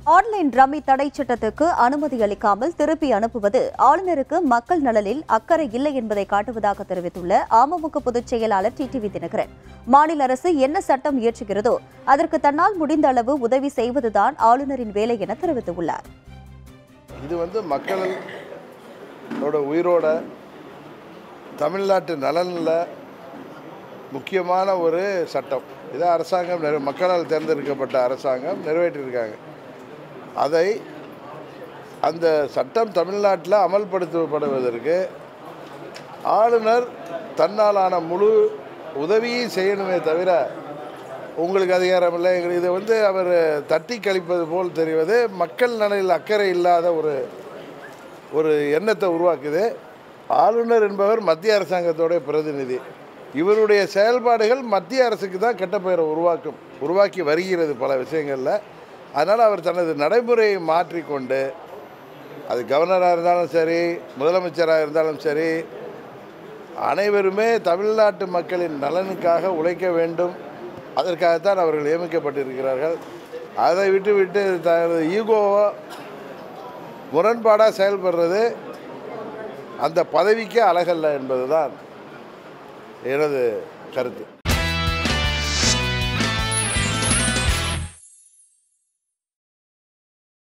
online rummy தடை சட்டத்துக்கு அனுமதி அளிக்காமல் திருப்பி அனுப்புவது ஆளுநருக்கு மக்கள் நலனில் அக்கறை இல்லை என்பதை காட்டுவதாக தெரிவித்துள்ள அமமுக பொதுச் செயலாளர் டிடிவி தினகரன் மாநில அரசு என்ன சட்டம் இயற்றுகிறதோ அதற்கு தன்னால் முடிந்த அளவு உதவி செய்வதுதான் ஆளுநரின் வேலை என தெரிவித்துள்ளார் இது வந்து மக்களோட உயிரோட தமிழ்நாட்டு நலனில் முக்கியமான ஒரு சட்டம் இதை அரசாங்கம் நிறை மக்களால் தேர்ந்தெடுக்கப்பட்ட அரசாங்கம் நிறைவேற்றியிருக்காங்க அதை அந்த சட்டம் தமிழ்நாட்டில் அமல்படுத்தப்படுவதற்கு ஆளுநர் தன்னாலான முழு உதவியும் செய்யணுமே தவிர உங்களுக்கு அதிகாரம் இல்லை எங்களுக்கு இதை வந்து அவர் தட்டி கழிப்பது போல் தெரிவது மக்கள் நலனில் அக்கறை இல்லாத ஒரு ஒரு எண்ணத்தை உருவாக்குது ஆளுநர் என்பவர் மத்திய அரசாங்கத்தோட பிரதிநிதி இவருடைய செயல்பாடுகள் மத்திய அரசுக்கு தான் கெட்ட பெயரை உருவாக்கும் உருவாக்கி வருகிறது பல விஷயங்களில் அதனால் அவர் தனது நடைமுறையை மாற்றிக்கொண்டு அது கவர்னராக இருந்தாலும் சரி முதலமைச்சராக இருந்தாலும் சரி அனைவருமே தமிழ்நாட்டு மக்களின் நலனுக்காக உழைக்க வேண்டும் அதற்காகத்தான் அவர்கள் நியமிக்கப்பட்டிருக்கிறார்கள் அதை விட்டு விட்டு தனது ஈகோவை முரண்பாடாக செயல்படுறது அந்த பதவிக்கே அழகல்ல என்பதுதான் எனது கருத்து